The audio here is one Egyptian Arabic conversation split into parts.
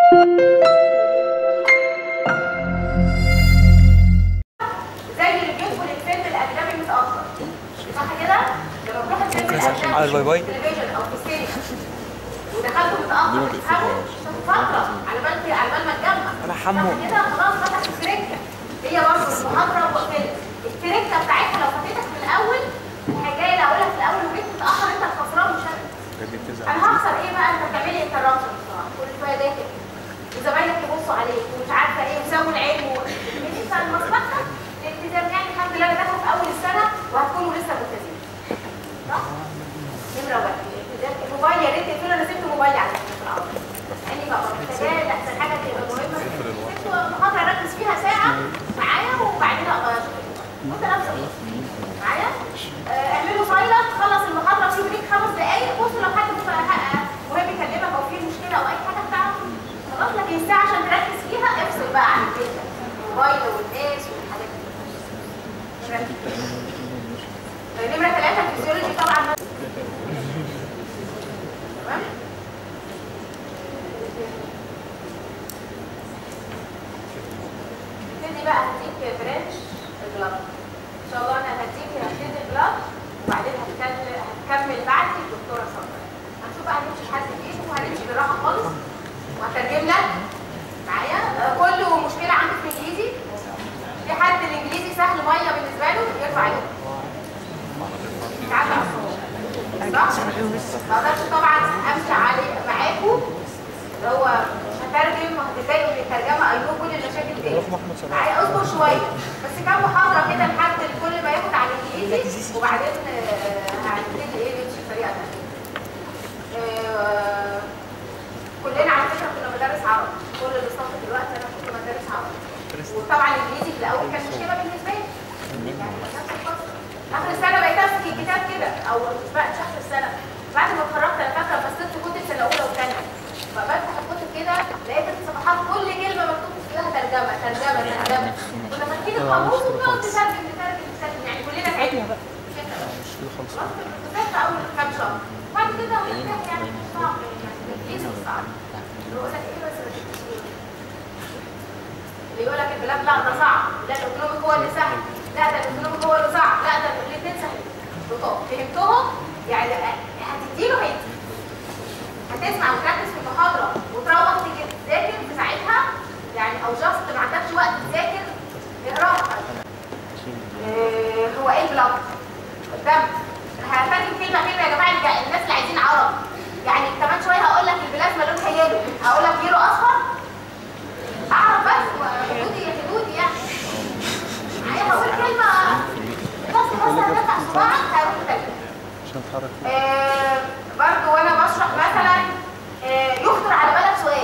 زي اللي بيدخل الفيلم الاجنبي متاخر صح كده؟ لما بتروح الفيلم الاجنبي على الباي باي. في التلفزيون او في السينما ودخلته متاخر بتفهمه فتره على بال على بال ما تجمع أنا حمو. صح كده خلاص فتح التركه هي برضه المحاضره وفيلم التركه بتاعتها لو فاتتك من الاول الحكايه اللي هقولها في الاول وجيت متاخر انت الخسران مش انا انا هخسر ايه بقى انت بتعملي انترابشن بصراحه كل شويه داخل وزمايلك يبصوا عليك ومش عارفه ايه وسووا العين و... انت مصلحتك الالتزام يعني الحمد لله انا داخله في اول السنه وهتكونوا لسه ملتزمين صح؟ نمره واحد الالتزام الموبايل يا ريت تقفلوا انا سبت موبايلي على فكره في الاول يعني بقى محتاجاه احسن حاجه تبقى مهمه سبت محاضره اركز فيها ساعه معايا وبعدين ابقى اشوف وانت لابسه ايه؟ معايا؟ آه، اعملوا سايلنت خلص المحاضره في بريك خمس دقائق بصوا لو حد مف- مهم يكلمك او في مشكله او اي حاجه بتاعه خلاص لكن الساعه عشان تركز فيها افصل بقى عن الفيلم الموبايل والناس والحاجات دي نمرة- نمرة ثلاثة الفسيولوجي طبعا تمام نبتدي بقى هديك برانش البلاد ان شاء الله انا هديك هبتدي البلاد وبعدين هتكمل هتكمل بعدي الدكتوره صبري هنشوف بقى هنمشي لحد فين وهنمشي بالراحه خالص وهترجم لك معايا آه، كله مشكله عندك في الانجليزي في حد الانجليزي سهل ميه بالنسبه له يرفع ايده تعالى صح؟ ما اقدرش طبعا امشي عليه معاكم اللي هو مش هترجم وهتتضايقوا من الترجمه ايوه كل المشاكل دي معايا اصبر شويه بس كام محاضره كده لحد الكل ما ياخد على الانجليزي وبعدين آه، هنبتدي ايه نمشي بطريقه ثانيه. آه، كلنا على فكره كنا مدرس عربي كل اللي صف دلوقتي انا كنت مدرس عربي وطبعا الانجليزي في الاول كان مشكله بالنسبه لي يعني نفس الفترة. اخر السنه بقيت امسك الكتاب كده او مش بقى مش اخر السنه بعد ما اتخرجت انا فاكره بصيت في كتب سنه اولى وثانيه فبفتح الكتب كده لقيت الصفحات كل كلمه مكتوب فيها ترجمه ترجمه ترجمه كنا فاتحين القاموس وبنقعد نترجم نترجم نترجم يعني كلنا تعبنا بقى خلاص كنت في اول كام شهر بعد كده قلت يعني مش صعب يعني الانجليزي مش صعب يقول لك ايه بس ما تكتبش ايه اللي يقول لك البلاد لا ده صعب لا الايكونوميك هو اللي سهل لا ده الايكونوميك هو اللي صعب لا ده الاثنين سهلين لطاف فهمتهم يعني هتديله هيدي هتسمع وتركز في المحاضره وتروح تيجي تذاكر في ساعتها يعني او جاست ما عندكش وقت تذاكر اقراها آه، هو ايه البلاد؟ الدم هفهم كلمه كلمه يا جماعه الج- الناس اللي عايزين عربي يعني كمان شويه هقول لك البلازما لونها يلو هقول لك يلو اصفر اعرف بس حدودي حدودي يعني معايا هقول كلمه بس بس هتفتح صباعك هروح تاني عشان اتحرك آه برضو وانا بشرح مثلا آه يخطر على بالك سؤال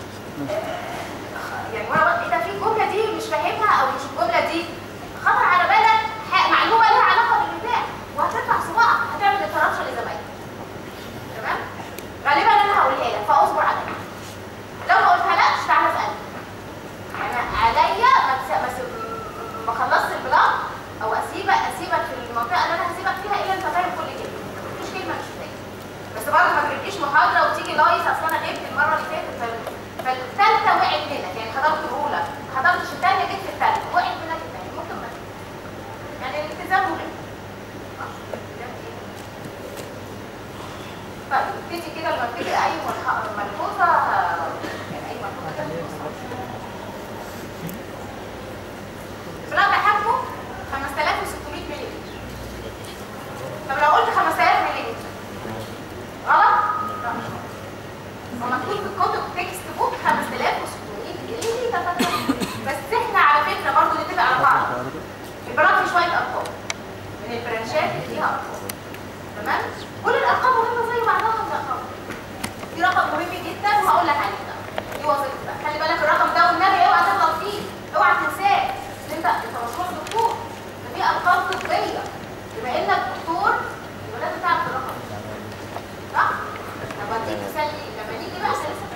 يعني وانا بقى- ايه ده في الجمله دي مش فاهمها او مش الجمله دي خطر على بالك ح- معلومه لها علاقه بالبتاع وهترفع صباعك هتعمل انترابشن لزمايلك تمام غالبا انا هقولها لك فاصبر عليا لو ما قلتهالكش تعالى اسالني انا عليا ما تس- ما س- ما خلصت البلاغ او اسيبك اسيبك في المنطقه اللي انا هسيبك فيها الا انت فاهم كل كلمه مفيش كلمه مش فاهم بس برضه ما تجيبليش محاضره وتيجي لايص اصل انا غبت المره اللي فاتت فال- فالثالثه وقعت منك يعني حضرت الاولى ما حضرتش الثانيه جيت في الثالثه وقعت منك الثانيه ممكن ما يعني الالتزام مهم آه، الالتزام إيه؟ طيب نبتدي كده لما نبتدي اي ملح- ملحوظه آه، يعني اي ملحوظه كده بلغ حجمه 5600 مللي طب لو قلت 5000 مللي غلط؟ لا مش غلط. هو مكتوب في الكتب تكست بوك 5600 مللي بس احنا على فكره برضه نتفق على بعض البلاغ فيه شويه ارقام من البرانشات اللي فيها ارقام تمام؟ كل الارقام مهمه زي بعضها الارقام في رقم مهم جدا وهقول لك عليه ده دي وظيفتك خلي بالك الرقم ده والنبي اوعى تغلط فيه اوعى تنساه إن انت انت مشروع دكتور ده في ارقام طبيه بما انك دكتور يبقى لازم تعرف الرقم صح؟ طب اديك مثال ليه؟ لما نيجي بقى احنا لسه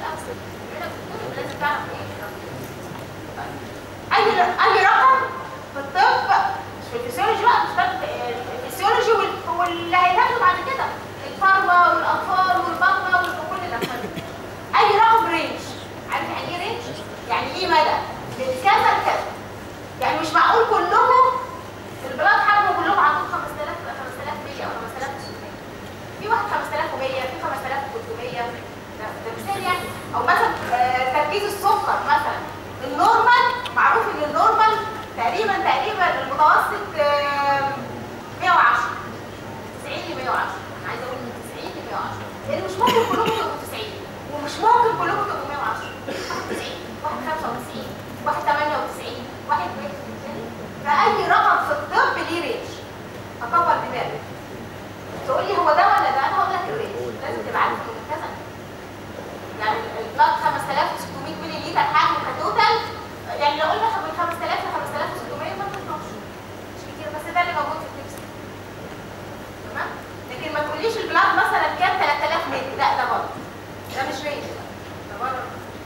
او مثلا آه، تركيز السكر مثلا النورمال معروف ان النورمال تقريبا تقريبا المتوسط آه، 110 90 ل 110 انا عايزه اقول من 90 ل 110 لان مش ممكن كلكم تبقوا 90 ومش ممكن كلكم تبقوا 110 واحد 90 واحد 95 واحد 98 واحد 100 فاي رقم في الطب ليه رينج اكبر دماغي تقول لي هو ده ولا ده انا هقول لك الرينج لازم تبقى عارف المتزن يعني البلاد 5600 مللي لتر حجم كتوتال يعني لو قلنا من 5000 ل 5600 ما تطلعش مش كتير بس ده اللي موجود في التبس تمام لكن ما تقوليش البلاد مثلا كام 3000 مللي لا ده برضه ده مش رينج ده بره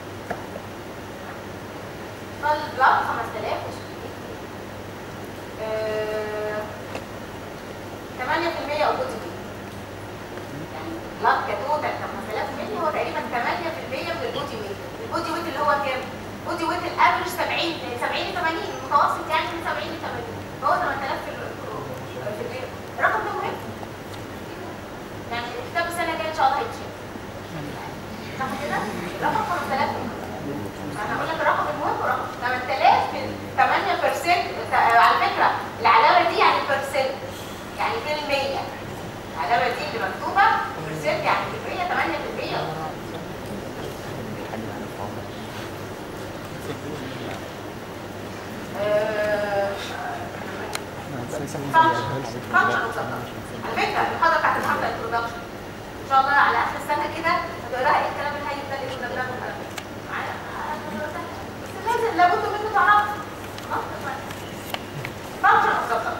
فالبلاد 5600 آه، 8% او بودي ويت يعني بلاد كتوتال 5000 مللي هو تقريبا 8% من البودي ويت البودي ويت اللي هو كام؟ بودي ويت الافرج 70 70 ل 80 المتوسط يعني من 70 ل 80 فهو 8000 في ال- في المية الرقم ده مهم يعني الكتاب السنه الجايه ان شاء الله هيتشاف صح كده؟ الرقم 5000 انا هقول لك الرقم المهم رقم 8000 في 8% على فكره العلامه دي يعني بيرسنت يعني في المية العلامه دي اللي مكتوبه بيرسنت يعني في المية 8% آه، فانكشن فانكشن وسطر. على فكره المحاضره بتاعت النهارده انترودكشن ان شاء الله على اخر السنه كده هتقراها ايه الكلام الهايل ده اللي كنا بناخده معايا بس لازم لابد منه تعرفه فانكشن وسطر.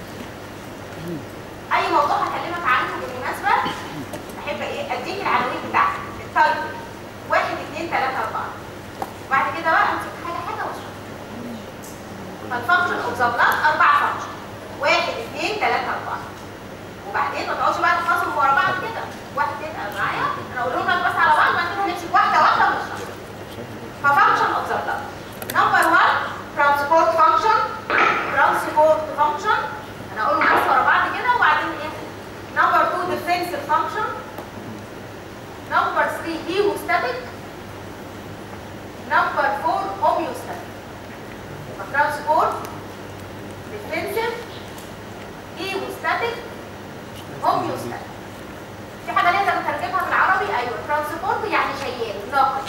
اي موضوع هكلمك عنه بالمناسبه احب ايه اديك العناوين بتاعتك التايتل واحد اثنين ثلاثه اربعه وبعد كده بقى امسك حاجه حاجه واشرح فالفانكشن اوف ذا بلاد اربع فانكشن واحد اثنين ثلاثه اربعه وبعدين ما تقعدش بقى تخلصهم ورا بعض كده واحد تبقى معايا انا اقول لهم بس على بعض بعد كده نمسك واحده واحده ونشرح ففانكشن اوف ذا بلاد نمبر 1 ترانسبورت فانكشن ترانسبورت فانكشن انا اقولهم بس ورا بعض كده وبعدين ايه نمبر 2 ديفنسيف فانكشن نمبر 3 هيموستاتيك نمبر 4 هوميوستاتيك ترانسبورت ديفنسيف هيموستاتيك هوميوستاتيك في حاجه نقدر نترجمها بالعربي ايوه ترانسبورت يعني شيال ناقل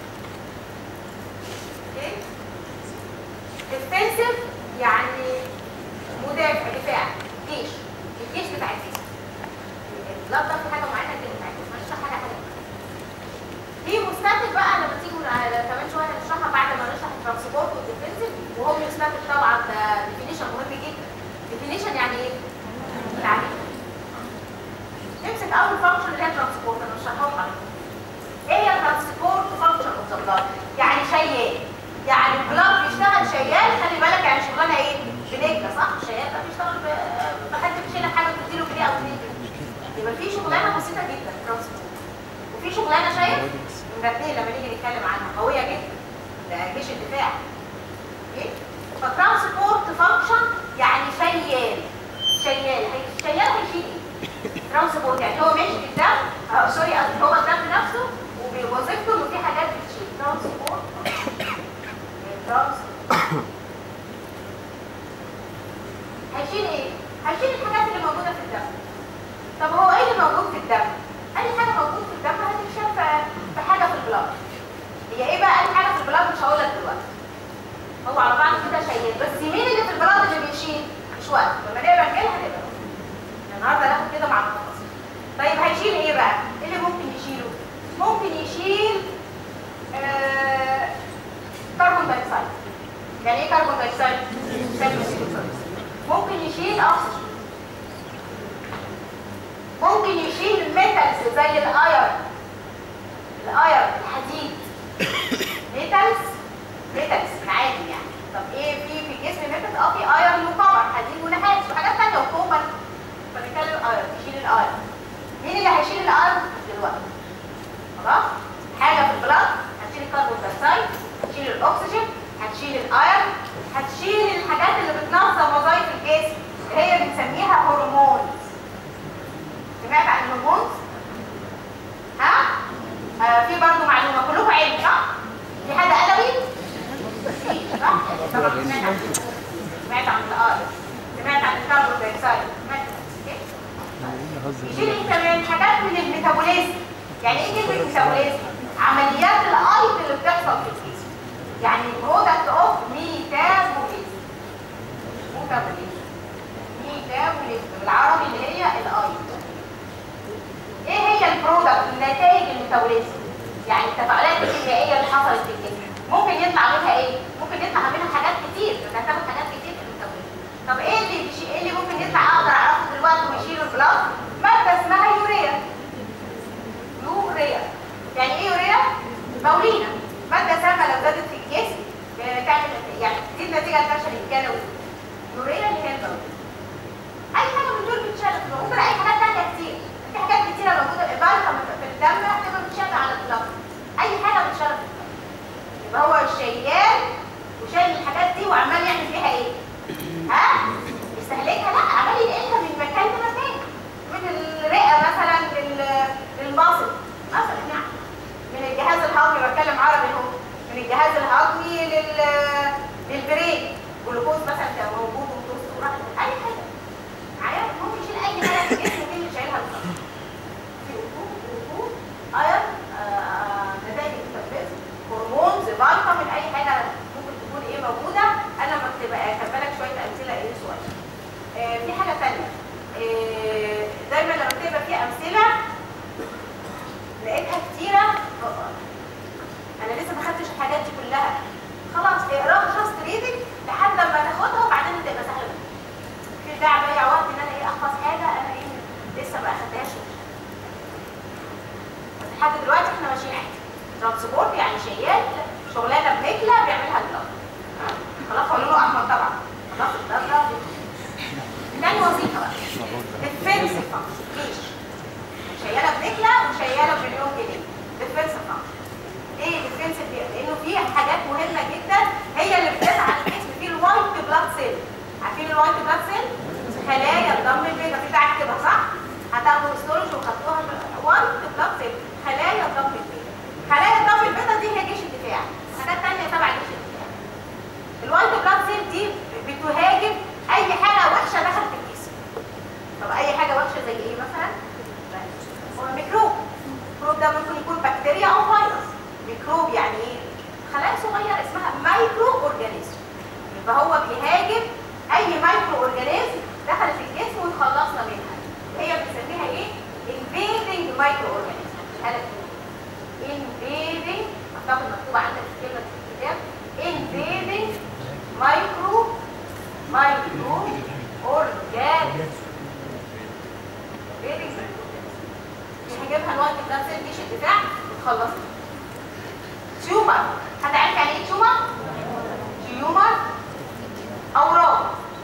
اوكي ديفنسيف يعني مدافع دفاع جيش الجيش بتاع الجيش لا ده في حاجه معينه كده بتاع الجيش مش حاجه حاجه في مستاتيك بقى لما تيجوا على- كمان شويه هنشرحها بعد ما نشرح الترانسبورت والديفنسيف وهو مستاتيك طبعا ده ديفينيشن مهم جدا ديفينيشن يعني ايه؟ تعريف نمسك اول فانكشن اللي هي ترانسبورت انا هشرحها لك ايه هي ترانسبورت فانكشن اوف ذا بلاد يعني شيال يعني البلاد بيشتغل شيال خلي بالك يعني شغلانه ايه بنجله صح الشيال ده بيشتغل ب- بحد بيشيل لك حاجه بتديله جنيه او اتنين جنيه يبقى في شغلانه بسيطه جدا ترانسبورت وفي شغلانه شايف الاثنين لما نيجي نتكلم عنها قويه جدا ده جيش الدفاع اوكي فترانسبورت فانكشن يعني شيال شيال هي- الشيال هيشيل ايه ترانسبورت يعني هو ماشي في الدم آه سوري قصدي هو الدم نفسه وبوظيفته انه في حاجات بتشيل ترانسبورت ترانسبورت هيشيل ايه؟ هيشيل الحاجات اللي موجوده في الدم طب هو ايه اللي موجود في الدم؟ اي حاجه موجود في الدم هتتشال في- في حاجه في البلاد هي ايه بقى اي حاجه في البلاد مش هقول لك دلوقتي هو على بعض كده شيال بس مين اللي في البلاد اللي بيشيل؟ مش وقت لما نقرا نجيلها نقرا النهارده ناخد كده مع التفاصيل طيب هيشيل ايه بقى؟ ايه اللي ممكن يشيله؟ ممكن يشيل آه... كربون دايوكسيد يعني ايه كربون دايوكسيد؟ ثاني أكسيد الكربون. ممكن يشيل اكسجين ممكن يشيل الميتالز زي الايرن الايرن الحديد ميتالز ميتالز عادي يعني طب ايه في في الجسم ميتالز اه في ايرن وكبر حديد ونحاس وحاجات ثانيه وكوبر فنتكلم ايرن يشيل الايرن مين اللي هيشيل الايرن دلوقتي خلاص حاجه في البلاد هتشيل الكربون دايوكسيد هتشيل الاكسجين هتشيل الايرن هتشيل الحاجات اللي بتنظم وظائف الجسم اللي هي بنسميها هرمونز سمعت عن الهرمونز ها آه في برضو معلومه كلكم يعني ايه كلمه ميتابوليزم عمليات الايض اللي بتحصل في الجسم يعني برودكت اوف ميتابوليزم ميتابوليزم ميتابوليزم بالعربي اللي هي الايض ايه هي البرودكت النتائج الميتابوليزم يعني التفاعلات الكيميائيه اللي حصلت في الجسم ممكن يطلع منها ايه ممكن يطلع منها حاجات كتير بتعتمد حاجات كتير في الميتابوليزم طب ايه اللي بيشي... ايه اللي ممكن يطلع اقدر اعرفه دلوقتي ويشيل البلاط ماده اسمها يوريا يوريا يعني ايه يوريا مولينه ماده سامه لو زادت في الجسم بتعمل يعني دي النتيجه الفشل الكلوي يوريا اللي هي المولينه اي حاجه من دول بتشال ممكن اي حاجات ثانيه كتير في حاجات كتيره موجوده الفالكا في الدم هتبقى بتشال على البلاط اي حاجه بتشال في الدم يبقى هو شيال وشايل الحاجات دي وعمال يعمل فيها ايه ها يستهلكها لا عمال ينقلها من مكان لمكان من الرئه مثلا لل- للمصل مثلا يعني من الجهاز الهضمي بتكلم عربي اهو من الجهاز الهضمي لل للبرين جلوكوز مثلا كان موجود ومتوسط وراح اي حاجه معايا ممكن يشيل اي حاجه في الجسم ممكن اللي شايلها الفرد في ركوب ركوب اير نتائج الميتابوليزم هرمون فالكا من اي حاجه ممكن تكون ايه موجوده انا لما بتبقى كاتبه لك شويه امثله ايه صغيره آه في حاجه ثانيه آه دايما لما بتبقى في امثله لقيتها كتيره آه، انا لسه ما خدتش الحاجات دي كلها خلاص اقراها جاست ريدنج لحد لما تاخدها وبعدين تبقى سهله في داعي اضيع وقت ان انا ايه احفظ حاجه انا ايه لسه ما اخدتهاش بس لحد دلوقتي احنا ماشيين عادي ترانسبورت يعني شيال شغلانه بنكله بيعملها الجلد خلاص هو لونه احمر طبعا خلاص الدرجه تاني وظيفه بقى ديفنس فانكشن ليش؟ شياله بنكله وشياله بمليون جنيه ديفنس فانكشن ايه ديفنس لانه في حاجات مهمه جدا هي اللي بتسعى الجسم في الوايت بلاد سيل عارفين الوايت بلاد سيل خلايا الدم البيضاء في بتاعك كده صح هتاخدوا ستورج وخدتوها وايت بلاد سيل خلايا الدم البيضاء خلايا الدم البيضاء دي هي جيش الدفاع حاجات ثانيه تبع جيش الدفاع الوايت بلاد سيل دي بتهاجم اي حاجه وحشه دخلت الجسم طب اي حاجه وحشه زي ايه مثلا هو ميكروب الميكروب ده ممكن يكون بكتيريا او فيروس ميكروب يعني ايه خلايا صغيره اسمها مايكرو اورجانيزم يبقى هو بيهاجم اي مايكرو اورجانيزم دخلت الجسم وتخلصنا منها هي بنسميها ايه invading مايكرو اورجانيزم الحاله دي invading اعتقد مكتوبه عندك الكلمه في الكتاب invading مايكرو مايكرو اورجانيزم invading micro organism. هجيبها الوقت في نفس الجيش الدفاع وتخلصنا تيومر هتعرف يعني ايه تيومر؟ تيومر اورام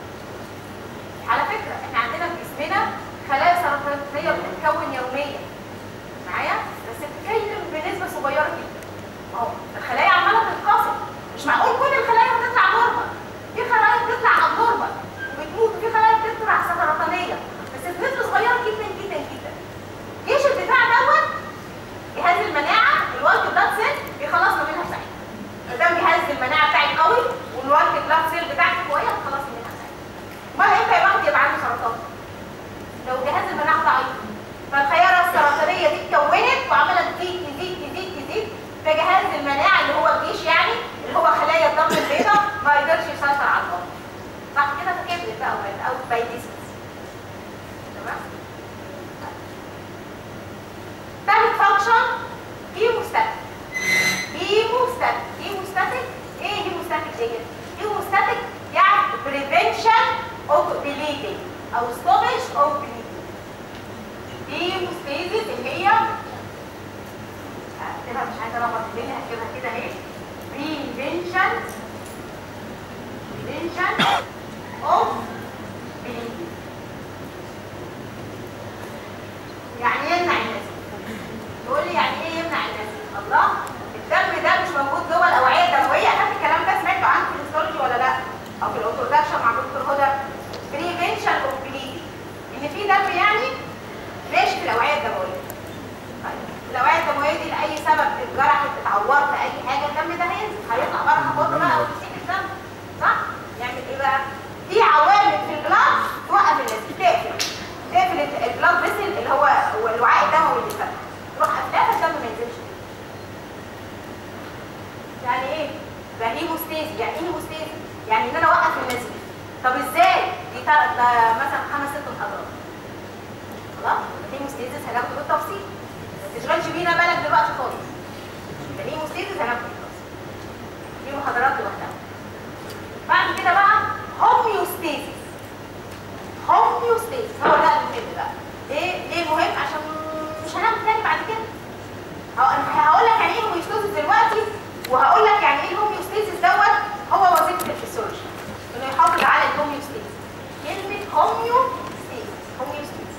على فكره احنا عندنا في جسمنا خلايا سرطانيه بتتكون يوميا معايا بس بتتكون بنسبه صغيره جدا اهو الخلايا عماله تتكاثر مش معقول كل الخلايا بتطلع نورمال في خلايا بتطلع ابنورمال وبتموت وفي خلايا بتطلع سرطانيه بس بنسبه صغيره جدا جدا جدا جيش الدفاع دوت جهاز المناعه الوايت بلاد سيل بيخلصنا منها ساعتها ما دام جهاز المناعه بتاعي قوي والوايت بلاد سيل بتاعتي كويسه خلاص منها ساعتها امال امتى يا واحد يبقى عنده سرطان لو جهاز المناعه ضعيف فالخياره السرطانيه دي اتكونت وعماله تزيد تزيد تزيد تزيد فجهاز المناعه اللي هو الجيش يعني اللي هو خلايا الدم البيضاء ما يقدرش يسيطر على الارض صح كده فكبرت بقى وبقت اوت باي ديستنس تمام ثالث فانكشن هيموستاتيك هيموستاتيك هيموستاتيك ايه هيموستاتيك ديت هيموستاتيك يعني بريفنشن اوف بليدنج او ستوبج اوف بليدنج هيموستاسيس اللي هي اكتبها مش عايزه اربط الدنيا هكتبها كده ده هيموستاسيس يعني ايه هيموستاسيس؟ يعني ان انا اوقف النزيف طب ازاي؟ دي تا- ده مثلا خمس ست محاضرات خلاص؟ الهيموستاسيس هناخده بالتفصيل ما تشغلش بينا بالك دلوقتي خالص ده هيموستاسيس هناخده بالتفصيل دي محاضرات لوحدها بعد كده بقى هوميوستاسيس هوميوستاسيس هو ده المهم بقى ليه ليه مهم عشان مش هنعمل تاني بعد كده هو انا هقول لك يعني ايه هوميوستاسيس دلوقتي وهقول لك يعني ايه الهوميوستاسيس دوت هو وظيفه الفسيولوجي انه يحافظ على الهوميوستاسيس كلمه هوميوستاسيس هوميوستاسيس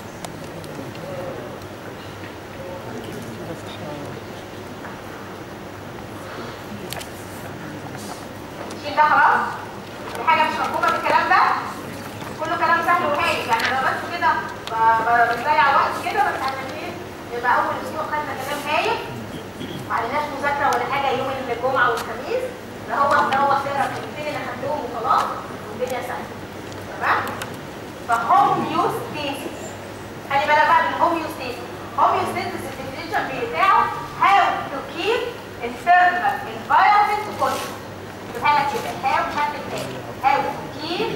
شيل ده خلاص دي حاجه مش مفهومه بالكلام ده كله كلام سهل وهايف يعني انا بس كده ب- ب- بنضيع وقت كده بس عشان ايه يبقى اول اسبوع خدنا كلام هايف ما عليناش مذاكره ولا حاجه يوم الجمعه والخميس ده هو ده هو تقرا الكلمتين اللي خدتهم وخلاص والدنيا سهله تمام فهوميوستاسيس خلي بالك بقى من الهوميوستاسيس هوميوستاسيس الديفينيشن بتاعه how to keep internal environment constant يبقى لك كده how هات التاني how to keep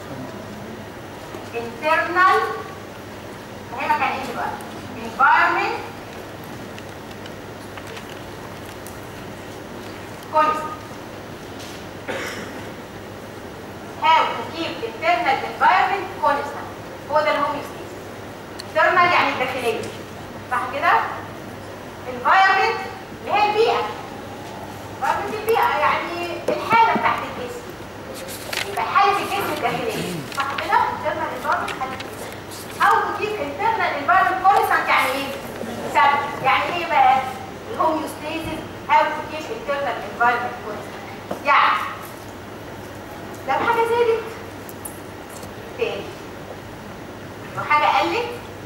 internal فهمك يعني ايه دلوقتي environment constant how to keep internal environment constant هو ده الهوميوستاسيس internal يعني الداخلية صح كده؟ environment اللي هي البيئة environment البيئة يعني الحالة بتاعت الجسم يبقى حالة الجسم الداخلية صح كده؟ internal environment حالة الجسم how to keep internal environment constant يعني ايه؟ ثابت يعني ايه بقى؟ الهوميوستاسيس how to keep internal environment constant يعني لو حاجة زادت تاني لو حاجة قلت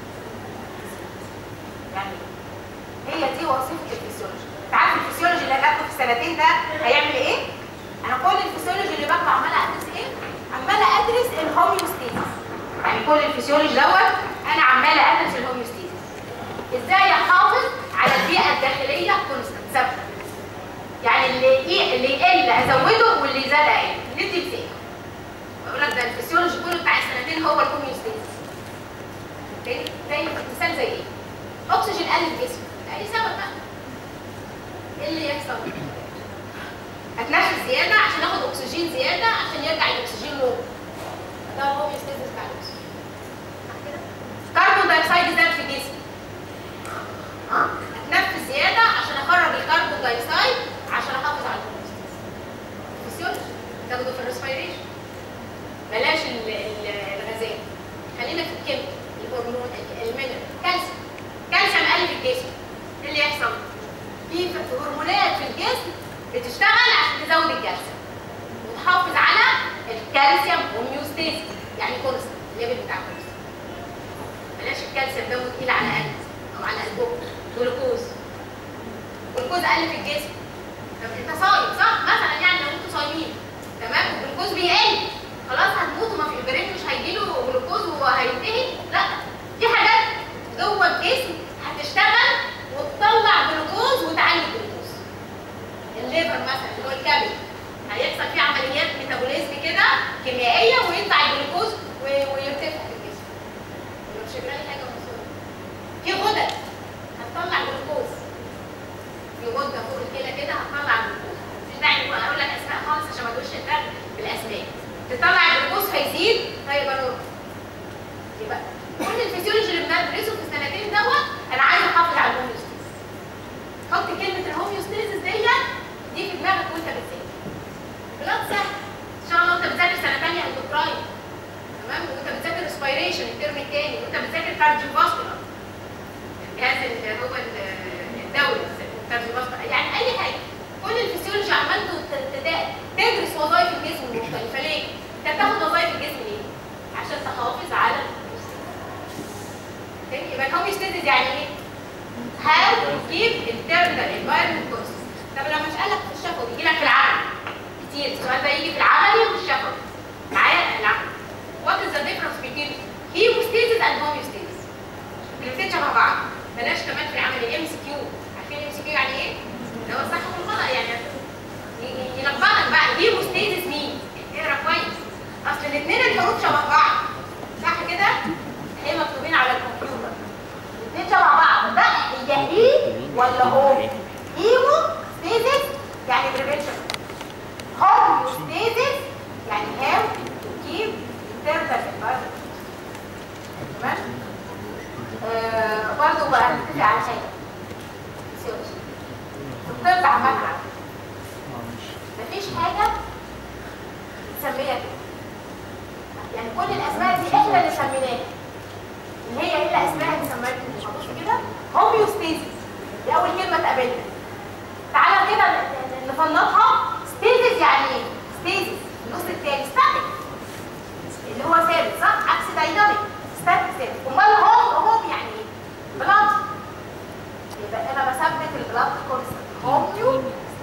يعني هي دي وظيفة الفسيولوجي انت عارف الفسيولوجي اللي هناخده في السنتين ده هيعمل ايه؟ انا كل الفسيولوجي اللي باخده عمالة ادرس ايه؟ عمالة ادرس الهوميوستاسيس يعني كل الفسيولوجي دوت انا عمالة ادرس الهوميوستاسيس ازاي احافظ على البيئة الداخلية كونستنت ثابتة يعني اللي ايه اللي يقل ازوده واللي زاد اقل ندي مثال بقول لك ده الفسيولوجي كله بتاع السنتين هو الهوميوستاسيس زي زي مثال زي ايه؟ اكسجين قل في الجسم لاي سبب بقى ايه اللي يحصل؟ هتنفس زياده عشان اخد اكسجين زياده عشان يرجع الاكسجين نور ده الهوميوستاسيس بتاع الاكسجين صح كده؟ كربون دايوكسيد زاد في الجسم هتنفس زياده عشان اخرج الكربون دايوكسيد عشان احافظ على الهوميوستاسيس فيسيولوجي تاخده في الريسبيريشن بلاش ال- ال- الغازات خلينا في الكيمياء الهرمون المينرال كالسيوم كالسيوم قل في الجسم ايه اللي يحصل؟ في ف- هرمونات في الجسم بتشتغل عشان تزود الكالسيوم وتحافظ على الكالسيوم هوميوستاسيس يعني كونستنت الليفل بتاع كونستنت بلاش الكالسيوم دمه تقيل على قلب او على قلبكم جلوكوز جلوكوز قل في الجسم طب انت صايم صح؟ مثلا يعني لو انتوا صايمين تمام الجلوكوز بيقل خلاص هتموتوا ما في البرين مش هيجيله جلوكوز وهينتهي لا في حاجات جوه الجسم هتشتغل وتطلع جلوكوز وتعلي الجلوكوز الليفر مثلا اللي هو الكبد هيحصل فيه عمليات ميتابوليزم كده كيميائيه ويطلع الجلوكوز و- ويرتفع في الجسم ولا مش شايفين حاجه مصورة في غدد هتطلع جلوكوز في غده فوق الكلى كده هتطلع جلوكوز مش داعي بقى اقول لك اسماء خالص عشان ما تقولش الفرق بالاسماء تطلع الجلوكوز هيزيد هيبقى نور يبقى كل الفسيولوجي اللي بندرسه في السنتين دوت انا عايز احافظ على الهوميوستاسيس حط كلمه الهوميوستاسيس ديت دي في دماغك وانت بتذاكر بلاد سهل ان شاء الله وانت بتذاكر سنه ثانيه اندوكراين تمام وانت بتذاكر ريسبيريشن الترم الثاني وانت بتذاكر كارديو فاسكولار الجهاز اللي هو ال- الدوري الكارديو فاسكولار يعني اي حاجه كل الفسيولوجي عملته ت- تدا- تدرس وظائف الجسم المختلفه ليه؟ انت بتاخد وظائف الجسم ليه؟ عشان تحافظ على الهوميوستاسيس يبقى الهوميوستاسيس يعني ايه؟ how to keep internal environment constant طب لما اسالك في الشفوي بيجي لك في العمل كتير السؤال ده يجي في العملي وفي الشفوي معايا العمل what is the difference between hemostasis and homeostasis هوم ايمو ستيزيس يعني بريفنشن هوميوستيزيس يعني هاو تو كيب انترنال انفايرمنت تمام آه برضه بقى نتفق على حاجه فيسيولوجي الطب عمال عارف مفيش حاجه نسميها كده يعني كل الاسماء دي احنا اللي سميناها اللي هي ايه الاسماء اللي سميناها بص كده هوميوستيزيس دي اول كلمه تقابلنا تعالى كده ن- ن- نفنطها ستيزيس يعني ايه ستيزيس النص التاني ستاتيك اللي هو ثابت صح عكس دايناميك ستاتيك ثابت امال هوم هوم يعني ايه بلاد يبقى انا بثبت البلاد كونستنت هوميو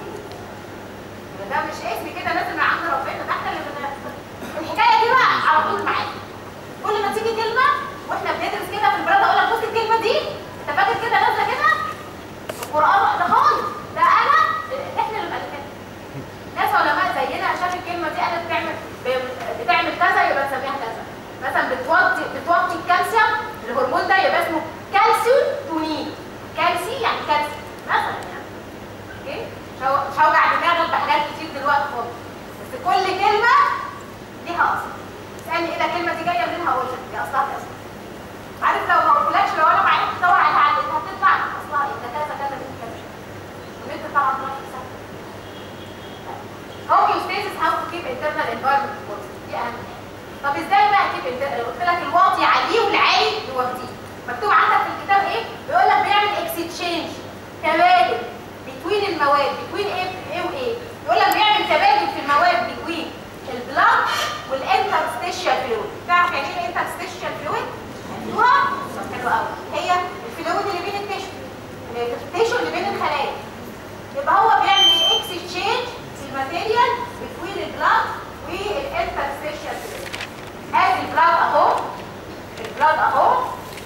ده مش اسم كده نازل من عند ربنا ده احنا اللي بن- الحكايه دي بقى على طول معاك كل ما تيجي كلمه واحنا بندرس كده في البلاد اقول لك بص الكلمه دي انت فاكر كده نازله كده القران ده خالص ده انا احنا اللي مالكين ناس علماء زينا شاف الكلمه دي قالت بتعمل ب- بتعمل كذا يبقى نسميها كذا مثلا بتوطي بتوطي الكالسيوم الهرمون ده يبقى اسمه كالسيوم تونين كالسي يعني كالسيوم مثلا يعني اوكي مش هو- مش هوجع دماغك بحاجات كتير دلوقتي خالص بس كل كلمه ليها اصل اسالني ايه ده الكلمه دي جايه منين هقول لك دي اصلها كذا عارف لو ما قلتلكش لو انا معاك تدور عليها على النت هتطلع اصلها ايه ده كذا كذا من كذا والنت طبعا ما في سهل homeostasis how to keep internal environment positive دي اهم حاجه طب ازاي بقى keep internal قلت لك الواطي عليه والعالي يوطيه مكتوب عندك في الكتاب ايه بيقول لك بيعمل اكستشينج تبادل بين المواد بين ايه ايه وايه يقول لك بيعمل تبادل في المواد بين البلاد والانترستيشيال فلويد تعرف يعني ايه الانترستيشيال فلويد عرفتوها طب حلو قوي هي الفلويد اللي بين التيشو التيشو اللي بين الخلايا يبقى هو بيعمل ايه اكستشينج في الماتيريال بين البلاد والانترستيشيال فلويد ادي البلاد اهو البلاد اهو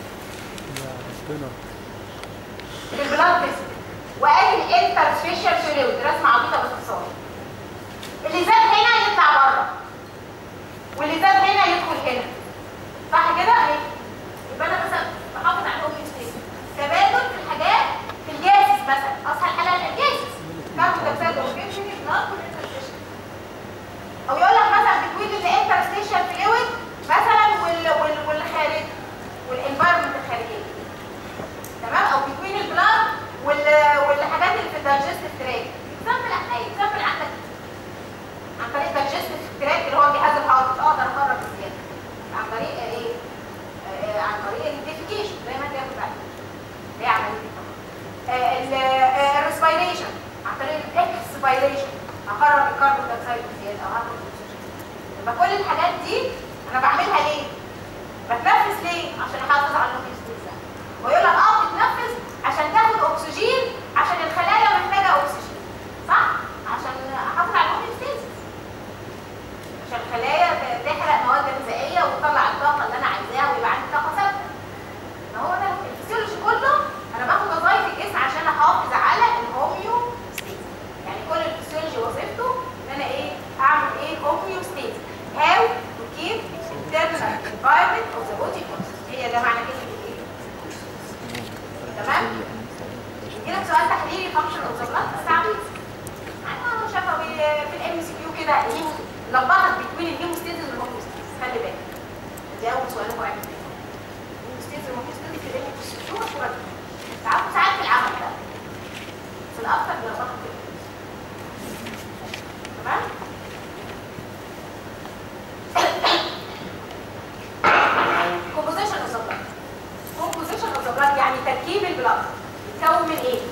البلاد فيسل وادي الانترستيشيال فلويد رسمه عبيطه باختصار اللي زاد هنا يطلع بره واللي زاد هنا يدخل هنا صح كده اهي يبقى انا مثلا بحافظ على الهوميوستاسيس تبادل في الحاجات في الجاسس مثلا اصحى الحلقه الجاسس كاربون دايوكسيد والاكسجين البلاد والانترستيشيال او يقول لك مثلا بتوين الانترستيشيال فلويد مثلا وال وال والخارج والانفايرمنت الخارجيه تمام او بتوين البلاد وال والحاجات اللي في الدايجستيف تراك اكزامبل اي اكزامبل عندك عن طريق الدايجستيف تراك اللي هو الجهاز الهضمي اقدر اخرج الزياده عن طريق ايه آه، عن طريق الديفيكيشن زي ما انت بتعمل بعد هي عمليه الريسبيريشن عن طريق الاكسبيريشن هخرج الكربون دايوكسيد زياده او هاخد الاكسجين يبقى كل الحاجات دي انا بعملها ليه بتنفس ليه عشان احافظ على الهوميوستاسيس ويقول لك اه بتتنفس عشان تاخد اكسجين عشان الخلايا محتاجه اكسجين صح عشان احافظ على الهوميوستاسيس عشان الخلايا ت- تحرق مواد غذائيه وتطلع الطاقه اللي انا عايزاها ويبقى عندي طاقه ثابته ما هو ده الفسيولوجي كله انا باخد وظائف الجسم عشان احافظ على الهوميوستاسيس يعني كل الفسيولوجي وظيفته ان انا ايه اعمل ايه هوميوستاسيس هاو تو كيب internal environment of the body constant. هي ده معنى كلمه ايه تمام يجيلك سؤال تحليلي فانكشن اوف ذا بلاد بس عبيط انا شافه في الام سي كيو كده هيمو لخبطت بين الهيموستاسيس والهوموستاسيس خلي بالك ده اول سؤال هو عامل كده الهيموستاسيس والهوموستاسيس في الام سي كيو مشهوره جدا ساعات ساعات في العمل ده في الاكثر بيلخبطوا كده تمام composition of the blood composition of the blood يعني تركيب البلاد يتكون من ايه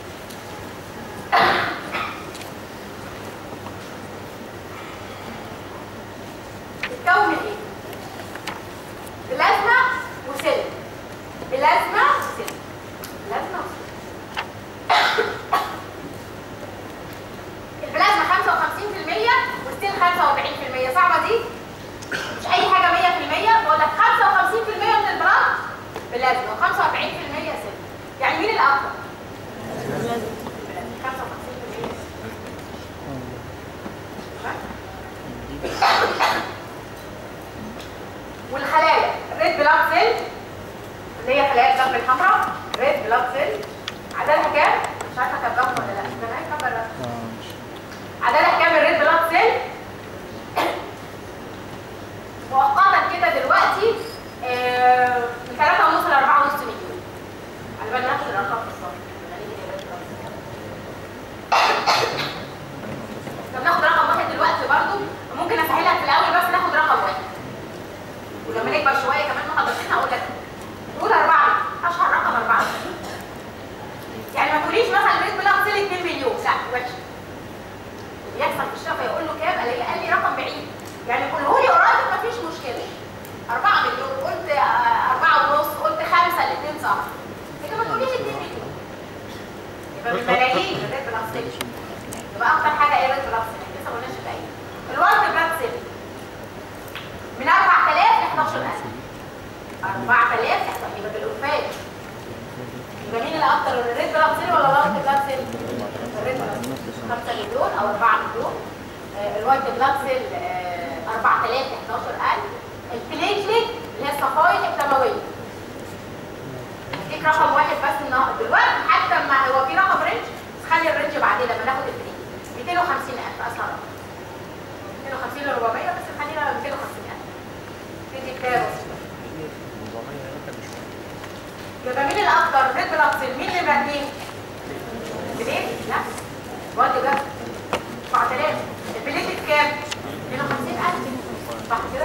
يتكون من ايه بلازما وسيل بلازما وسيل بلازما وسيل البلازما 55% والسيل 45% صعبه دي مش اي حاجه 100% بقول لك 55% من البلاد بلازما و45% سيل يعني مين الاكثر البلازما 55% والخلايا الريد بلاد سيل اللي هي خلايا الدم الحمراء ريد بلاد سيل عددها كام يبقى اكتر حاجه ايه ريد بلاد سيل لسه ما قلناش الباقي الوايت بلاد سيل من 4000 ل 11000 4000 يبقى بالالفات يبقى مين اللي اكتر الريد بلاد سيل ولا الوايت بلاد سيل الريد بلاد سيل 5 مليون او 4 مليون آه، الوايت بلاد سيل آه، 4000 ل 11000 البليتلت اللي هي الصفائح الدمويه اديك رقم واحد بس النهارده دلوقتي حتى ما هو في رقم رينج بس خلي الرينج بعدين لما ناخد البريد 250000 اسهل رقم 250 ل 400 بس خلينا 250000 تدي كتاب يبقى مين الاكتر ريد بلاد سيل مين اللي بعدين بليت لا برضه ده 4000 البليت كام 250000 صح كده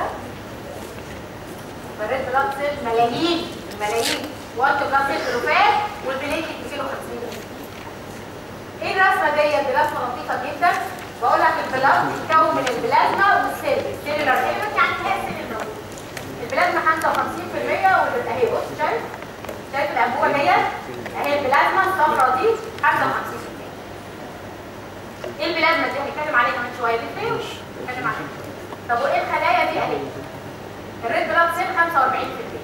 الريد بلاد سيل ملايين ملايين وانت بلاد سيل الوفات والبليت 250 ايه الرسمه ديت دي رسمه لطيفه جدا بقول لك البلاد بيتكون من البلازما والسيل السيلولار ايلمنت يعني هي السيل الموجود البلازما 55% والبل- اهي بص شايف شايف الانبوبه ديت اهي البلازما الصفراء دي 55% ايه البلازما دي هنتكلم عليها كمان شويه دي فين هنتكلم عليها طب وايه الخلايا دي اهي الريد بلاد سيل 45%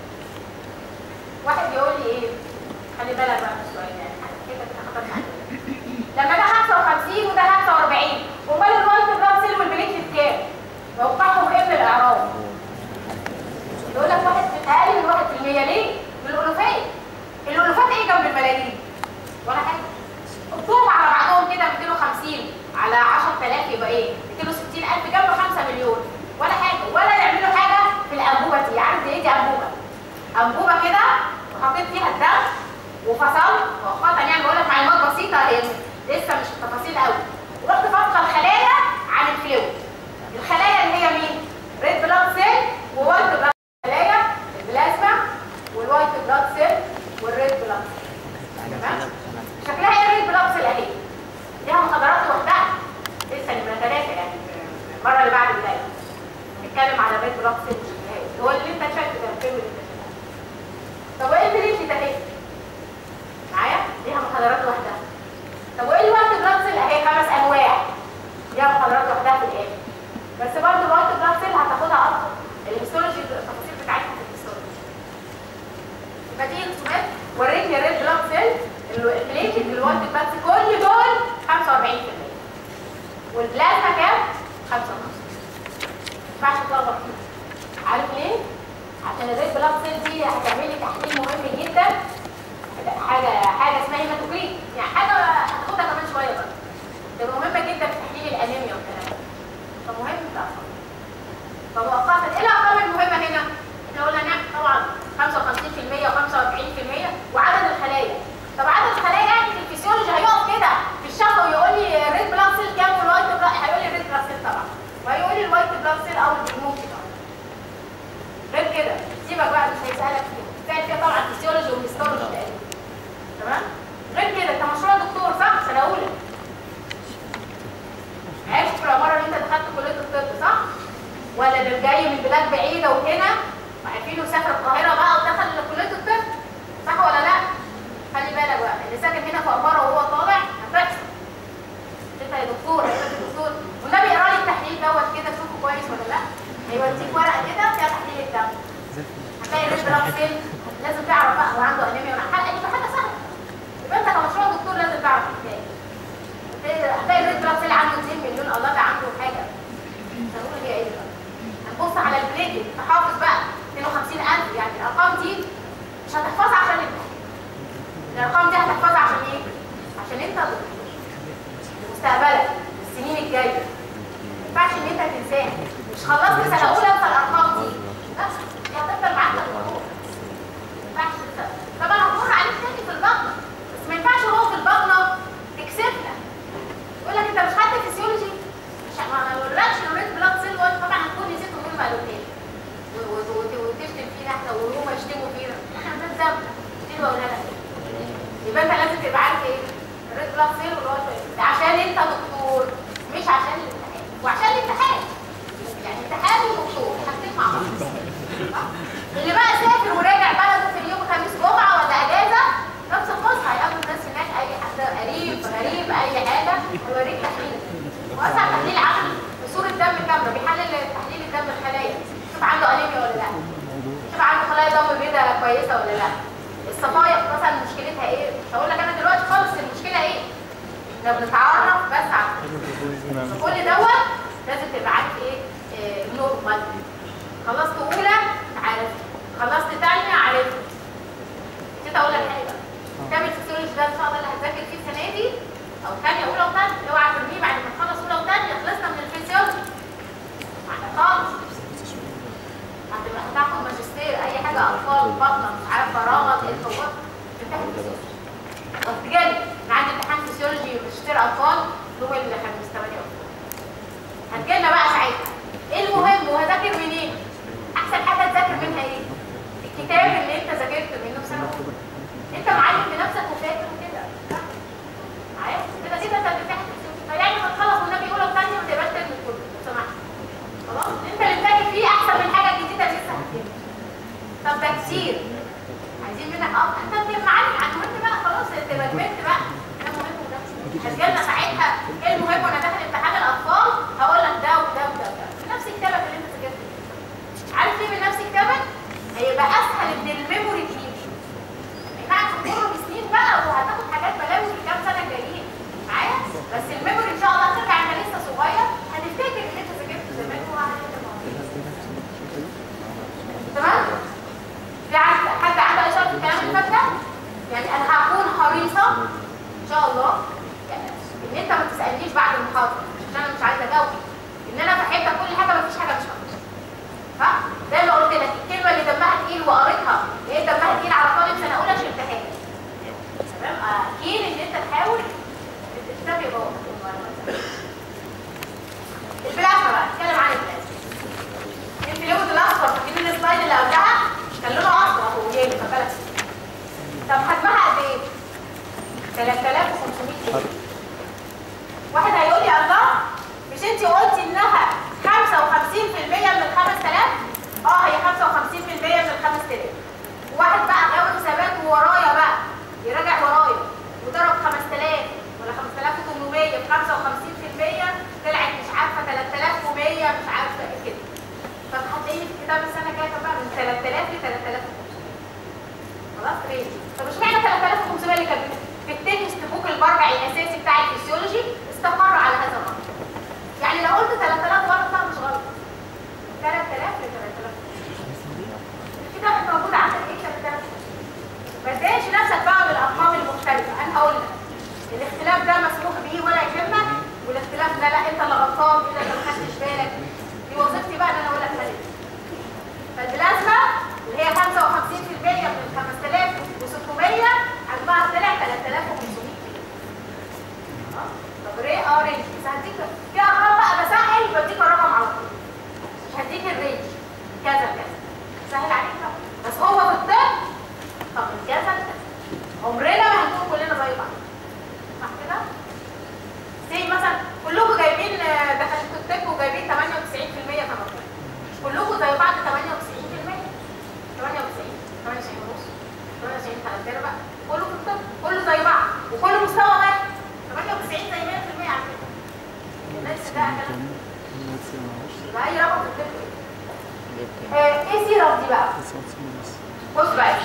واحد يقول لي ايه خلي بالك بقى من السؤال ده كده كده خطر عليك. لما ده 55 وده 45 امال الوايت بلاد سيل والبليتلت كام؟ موقعهم ايه من الاعراض؟ يقول لك واحد اقل من 1% ليه؟ بالالوفات الالوفات ايه جنب الملايين؟ ولا حاجه اكتبهم على بعضهم كده 250 على 10000 يبقى ايه؟ 260000 جنب 5 مليون ولا حاجه ولا يعملوا حاجه في الانبوبه دي عارف ايه دي انبوبه انبوبه كده وحطيت فيها الدم وفصلت مؤقتا يعني بقول لك معلومات بسيطه هي لسه مش التفاصيل قوي ورحت فاصله الخلايا عن الفلويد الخلايا اللي هي مين؟ ريد بلاد سيل ووايت بلاد خلايا البلازما والوايت بلاد سيل والريد بلاد سيل تمام؟ شكلها ايه الريد بلاد سيل اهي ليها محاضرات لوحدها لسه نبقى ثلاثه يعني المره اللي بعد الجايه نتكلم على الريد بلاد سيل وشكلها ايه هو اللي انت شايفه ده الفيلم اللي انت شايفه طب وايه البريتي ده اهي؟ معايا؟ ليها محاضرات لوحدها طب وايه الوايت بلاد سيل اهي خمس انواع ليها محاضرات لوحدها في الاخر بس برضه الوايت بلاد سيل هتاخدها اكتر الهيستولوجي التفاصيل بتاعتها في الهيستولوجي يبقى دي رسومات وريتني الريد بلاد سيل البليتد الوايت بلاد سيل كل دول 45% والبلازما كام؟ 55 ما ينفعش تلخبط فيها عارف ليه؟ عشان الريد بلاد سيل دي هتعمل لي تحليل مهم جدا حاجه حاجه اسمها هيماتوكريت يعني حاجه هتاخدها كمان شويه بقى تبقى مهمه جدا في تحليل الانيميا والكلام ده فمهم في الارقام فمؤقتا ايه الارقام المهمه هنا؟ احنا قلنا نعم طبعا 55% و45% وعدد الخلايا طب عدد الخلايا يعني في الفسيولوجي هيقف كده في الشفا ويقول لي الريد بلاد سيل كام والوايت بلاد هيقول لي الريد بلاد سيل طبعا وهيقول لي الوايت بلاد سيل او الهرمون كده غير كده سيبك بقى مش هيسالك فيها تسال فيها طبعا فيسيولوجي وهيستولوجي تقريبا تمام غير كده انت مشروع دكتور صح سنه اولى عرفت في العماره اللي انت دخلت كليه الطب صح ولا ده جاي من بلاد بعيده وهنا وعارفينه سافر القاهره بقى ودخل كليه الطب صح ولا لا خلي بالك بقى اللي ساكن هنا في عماره وهو طالع هتحصل انت يا دكتور يا دكتور والنبي اقرا لي التحليل دوت كده شوفه كويس ولا لا هيوديك ورقه كده فيها تحليل الدم هتلاقي الريد بلاد سيل لازم تعرف بقى هو عنده انيميا ولا حاجه دي حاجه سهله يبقى انت كمشروع دكتور لازم تعرف الحكايه هتلاقي الريد بلاد سيل عنده 2 مليون الله ده عنده حاجه مش هنقول هي ايه بقى هنبص على البليد تحافظ بقى 250000 يعني الارقام دي مش هتحفظها عشان الامتحان الارقام دي هتحفظها عشان ايه؟ عشان انت دكتور مستقبلك السنين الجايه ما ينفعش ان انت تنساها مش خلصت سنه اولى انسى الارقام دي لا دي هتفضل معاك للدكتور ما ينفعش تنسى طبعا هتمر عليك تاني في البطنه بس ما ينفعش هو في البطنه تكسبنا يقول لك انت مش خدت فيسيولوجي مش ما قالولكش الريد بلاد سيل وانت طبعا هتكون نسيت تقول معلومتين وتشتم فينا احنا وهم يشتموا فينا احنا ده الذنب دي اللي بقولها لك يبقى انت لازم تبقى عارف ايه الريد بلاد سيل والوايت عشان انت دكتور مش عشان الامتحان وعشان الامتحان يعني امتحان ودكتور الدم ده بيحلل تحليل الدم الخلايا شوف عنده انيميا ولا لا شوف عنده خلايا دم بيضاء كويسه ولا لا الصفايح مثلا مشكلتها ايه مش هقول لك انا دلوقتي خالص المشكله ايه احنا بنتعرف بس على كل دوت لازم تبقى عارف ايه إيه، نورمال خلصت اولى عارف خلصت ثانيه عارف نسيت اقول لك حاجه كتاب الفسيولوجي ده ان شاء الله اللي هتذاكر فيه السنه دي او ثانيه اولى وثانيه اوعى ترميه بعد ما تخلص اولى وثانيه خلصنا من الفسيولوجي خالص هتبقى هتاخد ماجستير اي حاجه اطفال بطنه مش عارفه رغد ايه الفوق تمتحن فسيولوجي وبجد انا عندي امتحان فسيولوجي ماجستير اطفال هو اللي كان مستواني اطفال هتجيلنا بقى ساعتها ايه المهم وهذاكر منين احسن حاجه تذاكر منها ايه الكتاب اللي انت ذاكرت منه في سنه أولى. انت معلم بنفسك وفاكر وكده عارف كده كده انت بتمتحن فيعني ما تخلص والنبي اولى وثانيه ما تبقاش ترمي كله لو سمحت خلاص انت اللي بتذاكر فيه احسن من حاجه جديده لسه هتجيبها طب ده كتير عايزين منك اه انت بتبقى معلم عن المهم بقى خلاص تبقى كبرت بقى ده مهم وده هتجيلنا ساعتها ايه المهم وانا داخل امتحان الاطفال هقول لك ده وده وده وده بنفس كتابك اللي انت ذاكرته عارف ليه بنفس كتابك؟ هيبقى اسهل من الميموري تجيب قاعد تمر بسنين بقى وهتاخد حاجات بلاوي في كام سنه جايين معايا بس الميموري ان شاء الله هترجع انت لسه صغير هتفتكر اللي انت ذاكرته زمان وهتفتكر تمام؟ في عند- حد عنده اشاره في الكلام اللي فات ده؟ يعني انا هكون حريصه ان شاء الله يعني ان انت ما تسالنيش بعد المحاضره عشان انا مش عايزه اجاوب ان انا فهمتك كل حاجه ما فيش حاجه مش فاهمها ها زي ما قلت لك الكلمه اللي دمها تقيل وقريتها ايه دمها تقيل على طالب سنه اولى شلتها لك تمام اكيد ان انت تحاول تتبع جوه البلازما بقى نتكلم عن البلازما الفلويد الاصفر فاكرين السلايد اللي قبلها كان لونه اصفر اهو ليه خد بالك طب حجمها قد ايه 3500 كيلو واحد هيقول لي الله مش انت قلتي انها 55% من ال 5000 اه هي 55% من ال 5000 واحد بقى غاوي حسابات ورايا بقى يراجع ورايا وضرب 5000 ولا 5800 في 55% طلعت مش عارفه 3100 مش عارفه ايه كده فهتلاقيني في الكتاب السنه الجايه بقى من 3000 ل 3500 خلاص رينج طب اشمعنى 3500 اللي كانت في التكست بوك المرجع الاساسي بتاع الفسيولوجي استقر على هذا الرقم يعني لو قلت 3000 غلط لا مش غلط 3000 ل 3000 الكتاب موجود عندك ايه 3000 ما تضايقش نفسك بقى بالارقام المختلفه انا هقول لك الاختلاف ده مسموح به ولا يهمك والاختلاف ده لا انت اللي غلطان كده انت ما خدتش بالك دي وظيفتي بقى ان انا اقول لك خليك فالبلازما اللي هي 55% من 5600 حجمها طلع 3500 كيلو اه طب ري اه رينج بس هديك في ارقام بقى بسهل بديك الرقم على طول مش هديك الرينج كذا كذا سهل عليك طبعا بس هو في الطب طب من كذا لكذا. عمرنا ما هنكون كلنا زي بعض صح كده؟ زي مثلا كلكم جايبين آه، دخلتوا الطب وجايبين 98% كمان كلكم زي بعض 98% 98 98 ونص 98 ثلاث ارباع كله في الطب كله زي بعض وكله مستوى واحد 98 زي 100% على فكره الناس ده كلام يبقى اي رقم في الطب إيه؟ آه، ايه سيرم دي بقى؟ بص بقى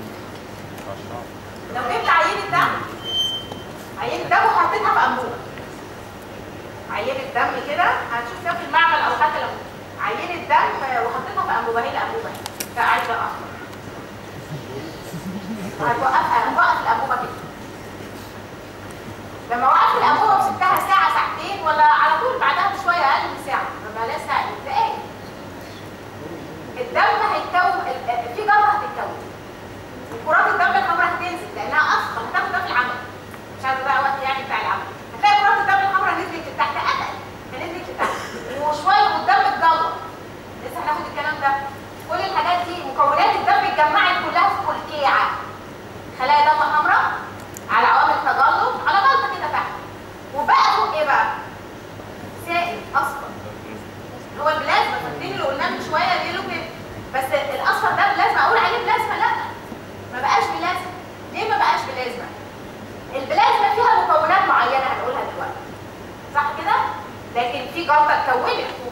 لو جبت عينة دم عينة دم وحطيتها في انبوبة عينة دم كده هنشوف فيها في المعمل او حتى لو عينة دم وحطيتها في انبوبة هي الانبوبة ده عايز بقى هتوقفها هنوقف الانبوبة كده لما وقفت الانبوبة وسبتها ساعة ساعتين ولا على طول بعدها بشوية اقل من ساعة ما بقالهاش ساعة دقايق الدم هيتكون ال- في جلطة هتتكون كرات الدم الحمراء هتنزل لانها اصلا هتاخد ده في العمل مش عايزه بقى وقت يعني بتاع العمل هتلاقي كرات الدم الحمراء نزلت لتحت اتقل فنزلت لتحت وشويه قدام اتجلط لسه هناخد الكلام ده كل الحاجات دي مكونات الدم اتجمعت كلها في كلكيعه خلايا دم حمراء على عوامل تجلط على جلطه كده تحت وبقى فوق ايه بقى؟ سائل اصفر هو البلازما فاكرين اللي قلناه من شويه ليه له كده بس الاصفر ده بلازما اقول عليه بلازما لا ما بقاش بلازما ليه ما بقاش بلازما البلازما فيها مكونات معينه هنقولها دلوقتي صح كده لكن في جلطه اتكونت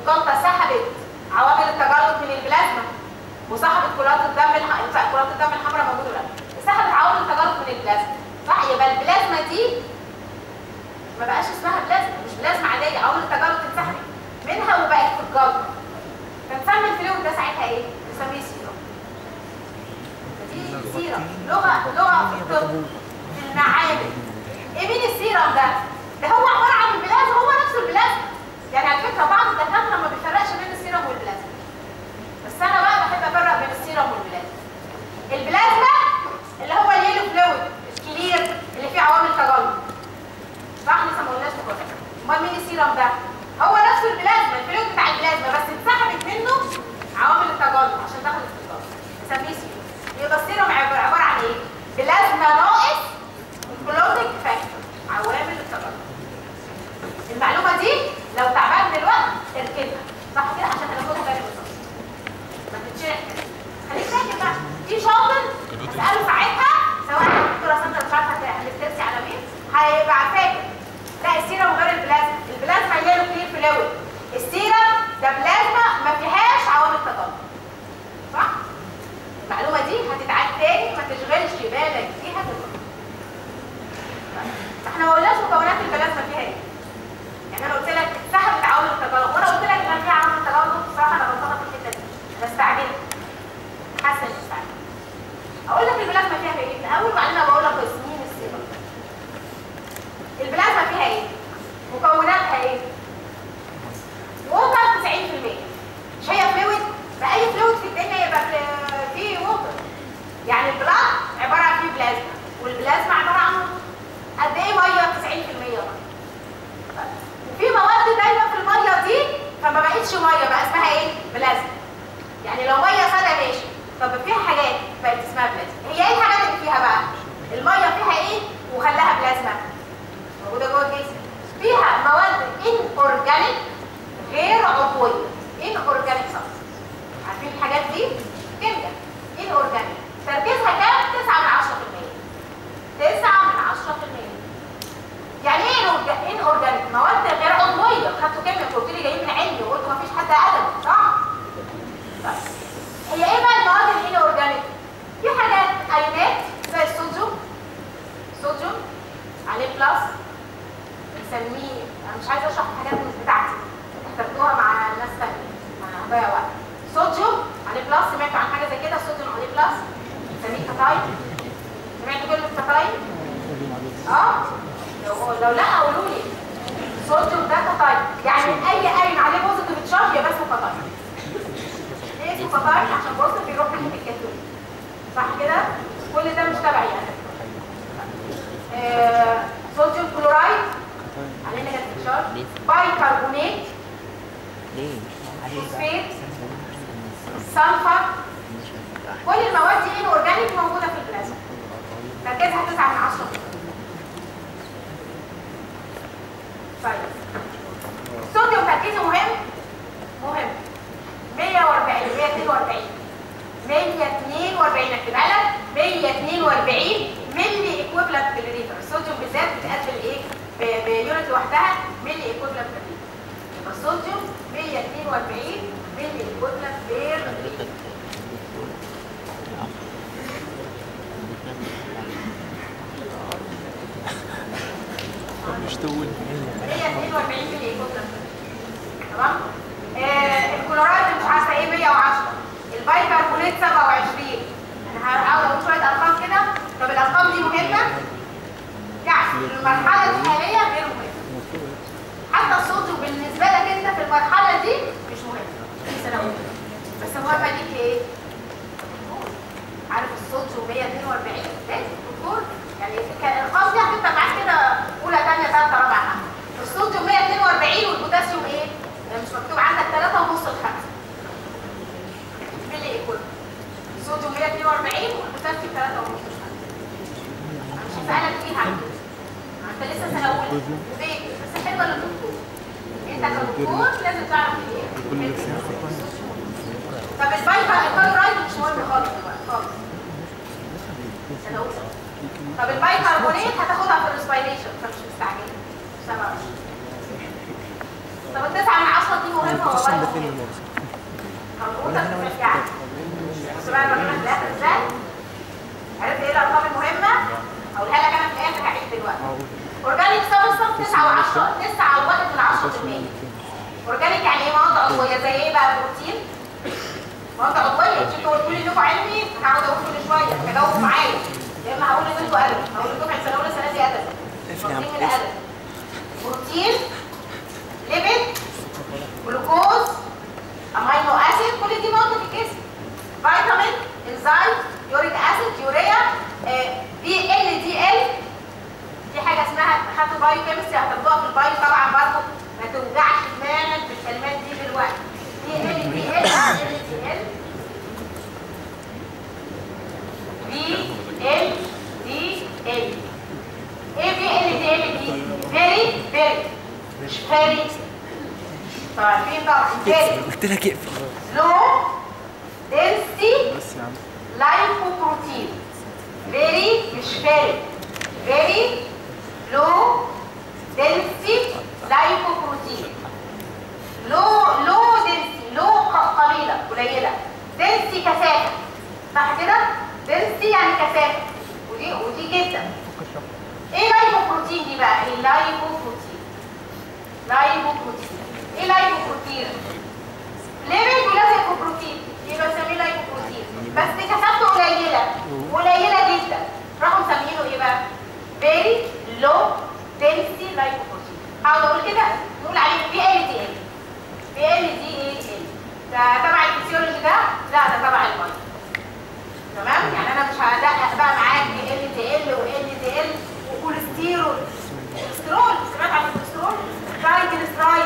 والجلطه سحبت عوامل التجلط من البلازما وسحبت كرات الدم الح... كرات الدم الحمراء موجوده ولا سحبت عوامل التجلط من البلازما صح يبقى البلازما دي ما بقاش اسمها بلازما مش بلازما عاديه عوامل التجلط انسحبت منها وبقت في الجلطه فنسمي الفلويد ده ساعتها ايه؟ نسميه سيرم دي سيرم لغه لغه في الطب في المعامل ايه مين السيرم ده؟ ده هو عباره عن البلازما هو نفس البلازما يعني على فكره بعض الدكاتره ما بيفرقش بين السيرم والبلازما بس انا بقى بحب افرق بين السيرم والبلازما البلازما اللي هو اليلو فلويد الكلير اللي فيه عوامل تجلط صح لسه ما قلناش مقارنه امال مين السيرم ده؟ هو نفسه البلازما الفلويد بتاع البلازما بس اتسحبت منه عوامل التجلط عشان دخلت في الجلط نسميه سيرم يبقى السيرم عباره عن ايه؟ بلازما ناقص كلوتيك فاكتور عوامل التجلط المعلومه دي لو تعبان دلوقتي اركنها صح كده عشان هناخدها تاني بالظبط ما تتشرح كده خليك فاكر بقى في شاطر اساله ساعتها سواء الدكتوره ساندرا مش عارفه هترسي على مين هيبقى فاكر لا السيرم غير البلازما البلازما هي له كتير فلويد السيرم ده بلازما ما فيهاش عوامل تجلط صح المعلومه دي هتتعاد تاني ما تشغلش بالك بيها دلوقتي احنا ما قلناش مكونات البلازما فيها ايه يعني انا قلت لك سحبت عوامل التجلط وانا قلت لك ان في عوامل تجلط بصراحه انا غلطانه في الحته دي انا استعجلت حاسه اني استعجلت اقول لك البلازما فيها ايه الاول وبعدين بقول لك مين السيرم البلازما فيها ايه مكوناتها ايه ووتر 90% مش هي فلويد فاي فلويد في الدنيا يبقى فيه ووتر يعني البلاد عباره عن فيه بلازما والبلازما عباره عن قد ايه ميه 90% بقى وفي مواد دايما في الميه دي فما بقتش ميه بقى اسمها ايه بلازما يعني لو ميه ساده ماشي طب فيها حاجات بقت اسمها بلازما هي ايه الحاجات اللي فيها بقى الميه فيها ايه وخلاها بلازما موجوده جوه الجسم فيها مواد ان اورجانيك غير عضويه ان اورجانيك سبستانس عارفين الحاجات دي كيمياء ان اورجانيك تركيزها كام 9 من 10% 9 من 10% يعني ايه ان اورجانيك مواد غير عضويه خدتوا كيمياء قلت لي جايين من علمي وقلت ما فيش حد ادبي صح بس هي ايه بقى المواد الان اورجانيك في حاجات ايونات زي الصوديوم صوديوم عليه بلس بنسميه انا مش عايزه اشرح الحاجات مش بتاعتي احتاجتوها مع ناس ثانيه ما هضيع وقت صوديوم عليه بلس سمعتوا عن حاجه زي كده صوديوم عليه بلس بنسميه كاتاين سمعتوا كلمه كاتاين اه لو لو لا قولوا لي صوديوم ده كاتاين يعني اي اين عليه بوزيتيف تشارج يبقى اسمه كاتاين ليه اسمه كاتاين عشان بوزيتيف بيروح ناحيه الكاتون صح كده كل ده مش تبعي انا آه صوديوم كلورايد عليه نيجاتيف تشارج بايكربونات فوسفات سلفر كل المواد دي ان اورجانيك موجوده في البلازما تركيزها 9 من 10 طيب الصوديوم تركيزه مهم مهم 140 142 142 اكتبها لك 142 ملي ايكويفالنت بالليتر الصوديوم بالذات بتقابل ايه بيونت لوحدها ملي ايكويفالنت بالليتر يبقى الصوديوم 142 ملي ايكويفالنت بالليتر مش تقول 142 ملي ايكويفالنت تمام آه الكلورايد مش عارفه ايه 110 البايكربونات 27 انا هقعد اقول شويه ارقام كده طب الارقام دي مهمه يعني في المرحله الحاليه غير مهمه حتى الصوديوم بالنسبه لك انت في المرحله دي مش مهم في ثانوي بس مهمه ليك ايه عارف الصوديوم 142 ليه دكتور يعني كان الارقام دي هتبقى معاك كده اولى ثانيه ثالثه رابعه الصوديوم 142 والبوتاسيوم ايه مش مكتوب عندك 3 ونص ل 5 ملي ايكوال الصوديوم 142 والبوتاسيوم 3 ونص ل 5 انا مش هسألك فيها انت لسه سنه اولى وبيت بس حلوه للدكتور انت كدكتور لازم تعرف ايه طب البايبر الكلورايد مش مهم خالص دلوقتي خالص سنه اولى طب البايكربونات هتاخدها في الريسبيريشن فمش مستعجله 27 طب التسعة من عشرة دي مهمة بلازما بتصل ولا لفين مهم الموضوع مربوطه بالمشاعر بص بقى المعلومات في الاخر ازاي عرفت ايه الارقام المهمه هقولها لك انا في الاخر هعيد دلوقتي اورجانيك سبستانس 9 و10 9 و1 من 10% اورجانيك يعني ايه مواد عضويه زي ايه بقى بروتين مواد عضويه انتوا قلتوا لي انكم علمي هقعد اقول كل شويه تجاوبوا معايا يا اما هقول ان انتوا ادب هقول لكم سنه اولى سنه دي ادب واخدين من الادب بروتين ليبيد جلوكوز امينو اسيد كل دي مواد في الجسم فيتامين انزيم يوريك اسيد يوريا بي ال دي ال دي حاجه اسمها خدتوا بايو كيمستري هتاخدوها في البايو طبعا برضه ما توجعش دماغك بالكلمات دي دلوقتي دي ال دي ال ال دي ال بي ال دي ال ايه بي ال دي ال دي فيري فيري مش فيري طبعا فين طبعا فيري قلت لك اقفل لو density بس يا عم lipoprotein very مش very very low density lipoprotein low low density low ق- قليلة قليلة density كثافة صح كده؟ density يعني كثافة ودي ودي جدا ايه لايبوبروتين دي بقى؟ ايه لايبوبروتين لايبوبروتين ايه لايبوبروتين؟ ليبيد ولازم بروتين يبقى نسميه لايكوبروتين بس دي كثافته قليله قليله جدا راحوا مسمينه ايه بقى؟ فيري لو density لايكوبروتين هقعد اقول كده نقول عليه بي ال دي ال بي ال دي اي ال ده تبع الفسيولوجي ده؟ لا ده تبع الميه تمام؟ يعني انا مش هدقق بقى معاك بي ال دي ال وال دي ال وكوليسترول كوليسترول سمعت عن الكوليسترول؟ ترايجليسرايد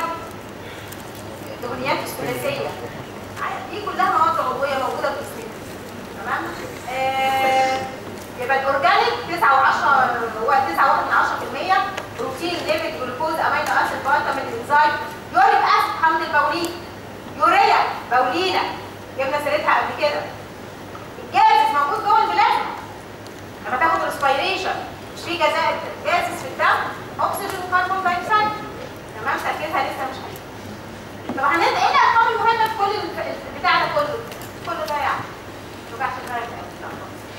الدهنيات الثلاثيه دي كلها مواد عضويه موجوده في جسمنا تمام آه يبقى الاورجانيك 9 و10 هو 9 من 10% بروتين ليبيد جلوكوز امينو اسيد فيتامين انزيم يوريك اسيد حمض البوليك يوريا بولينا جبنا سيرتها قبل كده الجازز موجود جوه البلازما لما تاخد ريسبيريشن مش في جزاء جازز في الدم اكسجين وكربون دايوكسيد تمام تركيزها لسه مش عالي طب هنبدا ايه الارقام المهمه في كل الف- البتاع ده كله كله ده يعني ما توجعش دماغك قوي.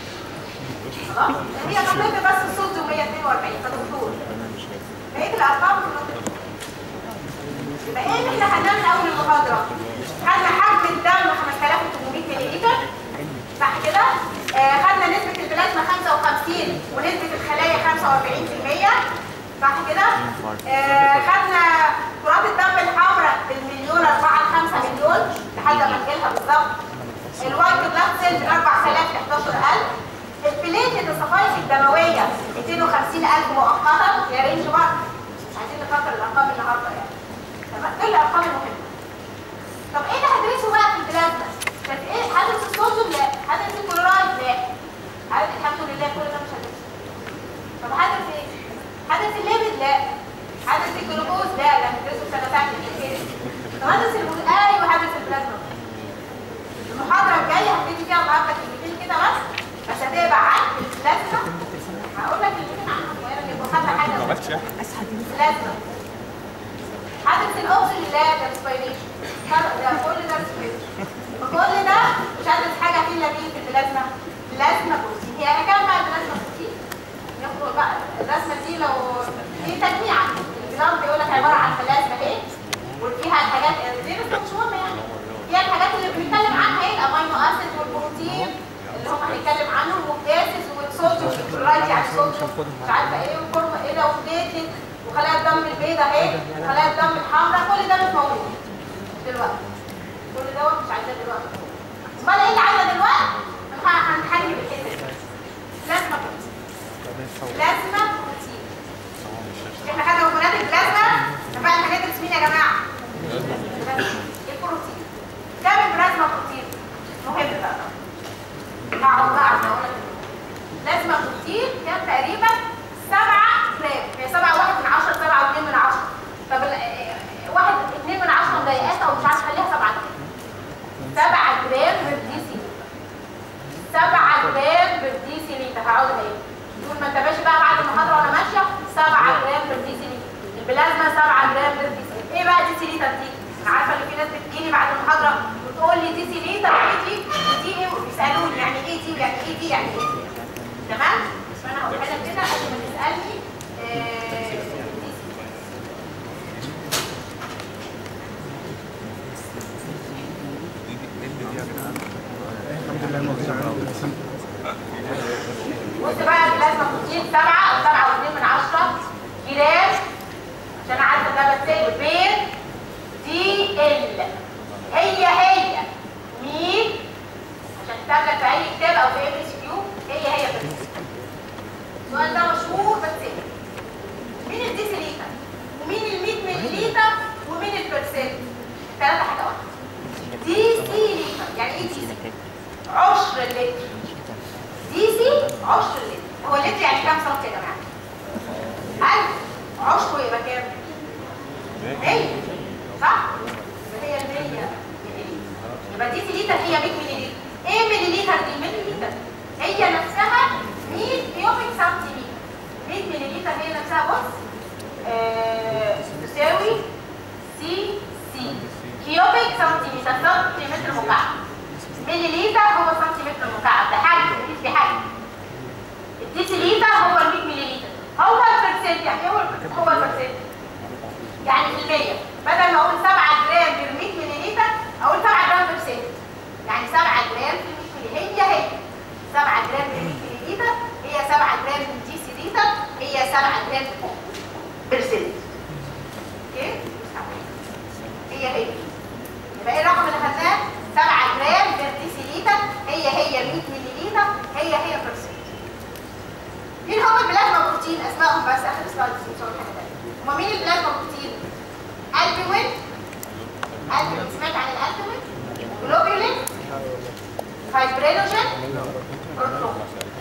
خلاص هي منطقه بس الصوت 142 فدكتور بقيه الارقام كلها يبقى ايه اللي احنا خدناه من اول المحاضره خدنا حجم الدم 5800 ملل صح كده آه خدنا نسبه البلازما 55 ونسبه الخلايا 45% صح كده آه خدنا كرات الدم الحمراء بالمليون 4 ل 5 مليون لحد ما نجيلها بالظبط الوايت بلاد سيلز 4000 ل 11000 البليتد الصفائح الدمويه 250000 مؤقتا يا رينج برضه مش عايزين نكتر الارقام النهارده يعني تمام دول الارقام المهمه طب ايه اللي هدرسه بقى في البلازما؟ طب ايه هدرس الصوديوم لا هدرس الكلورايد لا هدرس الحمد لله كل ده مش هدرسه طب هدرس ايه؟ هدرس الليبيد لا هدرس الجلوكوز لا ده هندرسه في سنه ثالثه كده طب هدرس الجلوكوز ايوه هدرس البلازما المحاضره الجايه هبتدي فيها النهارده كلمتين كده بس بس هتبقى عن البلازما هقول لك كلمتين عنها صغيره جدا وخدنا حاجه البلازما هدرس الاوكسجين لا ده ريسبيريشن ده كل ده ريسبيريشن فكل ده مش هدرس حاجه فيه الا دي في البلازما بلازما بروتين هي كام بقى البلازما بروتين ناخد بقى الرسمه دي لو دي تجميع الجرام بيقول لك عباره عن بلازما اهي وفيها الحاجات دي بس مش مهمه يعني فيها الحاجات اللي بنتكلم عنها ايه الامينو اسيد والبروتين اللي هم هنتكلم عنهم والجاسز والصوديوم والكلورايد يعني صوديوم مش عارفه ايه والفورمه ايه ده وبليتد وخلايا الدم البيضاء اهي وخلايا الدم الحمراء كل ده مش موجود دلوقتي كل دوت مش عايزاه دلوقتي امال ايه اللي عايزه دلوقتي؟ هن- هنحل بالحته دي لازمه بروتين بلازما بروتين احنا خدنا هرمونات البلازما اتفقنا هندرس مين يا جماعه؟ البروتين كام البلازما بروتين؟ مهم بقى نقعد بقى عشان اقول لك بلازما بروتين كام تقريبا 7 جرام هي 7 1 من 10 7 2 من 10 طب ال- واحد 2 من 10 مضايقات او مش عارف خليها بص بقى البلازما بروتين 7 او 7 و2 من 10 جرام عشان عارفه ده بتساوي بين دي ال هي هي مين عشان كتاب لك في اي كتاب او في ام اس كيو هي هي بس السؤال ده مشهور بس مين الديسيليتر ومين ال 100 مللي ومين البرسنت ثلاثه حاجه واحده دي سي لتر يعني ايه دي سي عشر اللتر دي سي عشر اللتر هو اللتر يعني كام سم يا جماعه 1000 عشره يبقى كام 100 صح يبقى هي ال 100 مللي يبقى دي سي لتر هي 100 مللي ايه مللي لتر دي مللي لتر هي نفسها 100 كيوبيك سنتيمتر 100 مللي لتر هي نفسها بص آه، تساوي سي سي كيوبيك سنتيمتر سنتيمتر مكعب ملي لتر هو سنتيمتر مكعب ده حجم في حجم الديسيليتر هو ال 100 ملي لتر هو البرسنت يعني ايه هو هو البرسنت يعني في المية بدل ما اقول 7 جرام بير 100 ملي لتر اقول 7 جرام برسنت يعني 7 جرام في 100 ملي هي هي 7 جرام بير 100 ملي لتر هي 7 جرام من ديسي لتر هي 7 جرام برسنت اوكي هي هي يبقى ايه الرقم اللي خدناه 7 جرام بير ديسي لتر هي هي 100 ملي لتر هي هي برسنت مين هم البلازما بروتين اسمائهم بس اخر سلايد مش هقول حاجه ثانيه هم مين البلازما بروتين البومين البومين سمعت عن الالبومين جلوبولين فايبرينوجين بروتون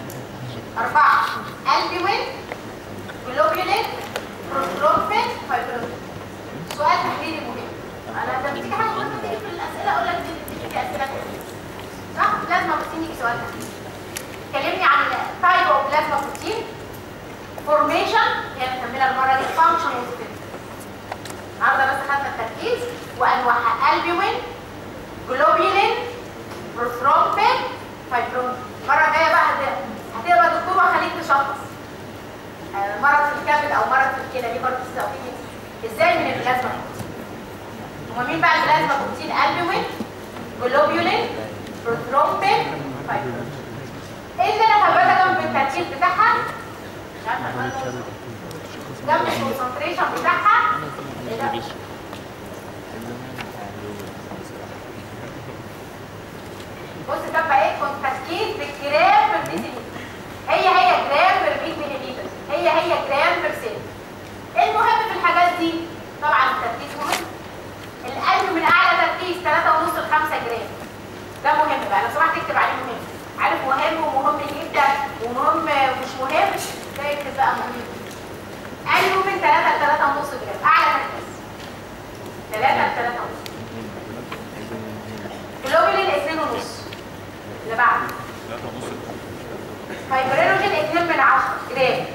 أربعة البومين جلوبولين بروترومبين فايبرينوجين سؤال تحليلي مهم انا لما تيجي حاجه مهمه تيجي في الاسئله اقول لك دي بتيجي اسئله كتير. صح لازم بروتين يجي سؤال تحليلي كلمني عن تايب اوف بلازما بروتين فورميشن هي مكمله المره دي فانكشن وظيفتها النهارده بس خدنا التركيز وانواعها البيوين جلوبيولين بروثرومبين فايبرون المره الجايه بقى هت- هتبقى دكتور وهخليك تشخص آه، مرض في الكبد او مرض في الكلى دي برضه تستوعبي ازاي من البلازما بروتين هما مين بقى البلازما بروتين البيوين جلوبيولين بروثرومبين فايبرون ايه اللي انا حبيتها جنب التركيز بتاعها مش عارفه أقول جنب الكونسنتريشن بتاعها ايه ده بص كاتبه ايه كنت تركيز بالجرام بر ديسيلتر هي هي جرام بر 100 ملي لتر هي هي جرام بر سنت ايه المهم في الحاجات دي طبعا التركيز مهم القلب من اعلى تركيز 3.5 ل 5 جرام ده مهم بقى لو سمحت اكتب عليه مهم عارف مهم ومهم جدا ومهم ومش مهم ده يكتب بقى مهم قلبه من 3 ل 3.5 جرام اعلى تركيز 3 ل 3.5 جلوبولين 2 ونص اللي بعده فايبرينوجين 2 من 10 جرام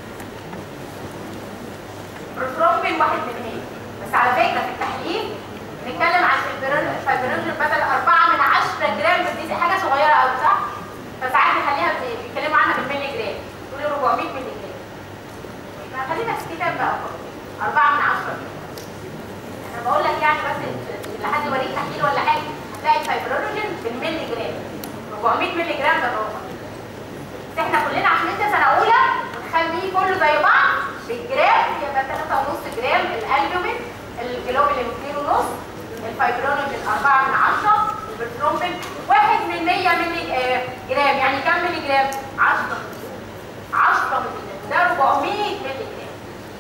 بروترومبين 1 من 100 بس على فكره في التحليل بنتكلم عن الفايبرين- الفايبرينوجين بدل 4 من 10 جرام بس دي حاجه صغيره قوي صح؟ فساعات نخليها ب- بيتكلموا عنها بالملي جرام يقولوا 400 ملي جرام يبقى خلينا في الكتاب بقى 4 من 10 انا بقول لك يعني بس اللي حد يوريك تحليل ولا حاجه هتلاقي الفايبرولوجين بالملي جرام 400 ملي جرام ده الرقم بس احنا كلنا عشان انت سنه اولى ونخليه كله زي بعض بالجرام يبقى 3.5 جرام الالبومين الجلوبولين 2.5 الفايبرولوجين 4 من 10 البترومبين 1 من 100 ملي آه، جرام يعني كام ملي جرام 10 10 ملي جرام ده 400 ملي جرام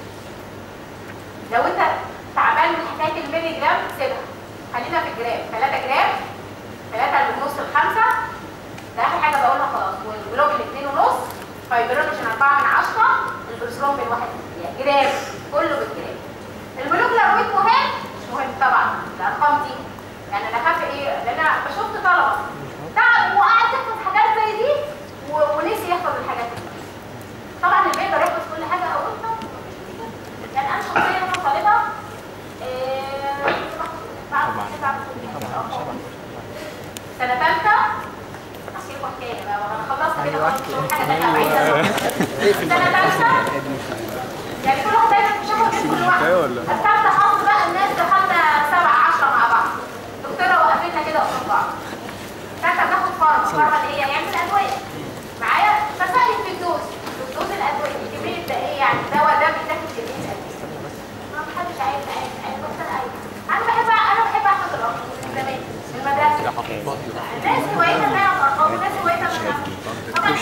لو انت تعبان من حكايه الملي جرام سيبها خلينا في الجرام 3 جرام 3 ونص ل 5 ده اخر حاجه بقولها خلاص والجلوبين 2 ونص فايبرولوجين 4 من 10 البروسرومبين 1 جرام كله بالجرام المولوكيولار ويت مهم مش مهم طبعا الارقام دي يعني انا خاف ايه لان انا شفت طلبه تعب وقعد يحفظ حاجات زي دي و- ونسي يحفظ الحاجات دي طبعا اللي بيقدر يحفظ كل حاجه اولها يعني انا شخصيا وانا طالبه إيه، بعد بعد سنه ثالثه احكي لكم حكايه بقى انا خلصت كده خلاص مش هقول حاجه ثانيه عايزه سنه ثالثه يعني كل واحد دايما بيشوفها في كل واحد الثالثه حظ بقى الناس دخلنا سبعة عشرة مع بعض دكتوره وقفتنا كده قصاد بعض ثالثه بناخد فارما فارما اللي هي يعمل ادويه الناس هوايتها تعرف ارقام الناس هوايتها تعرف طبعا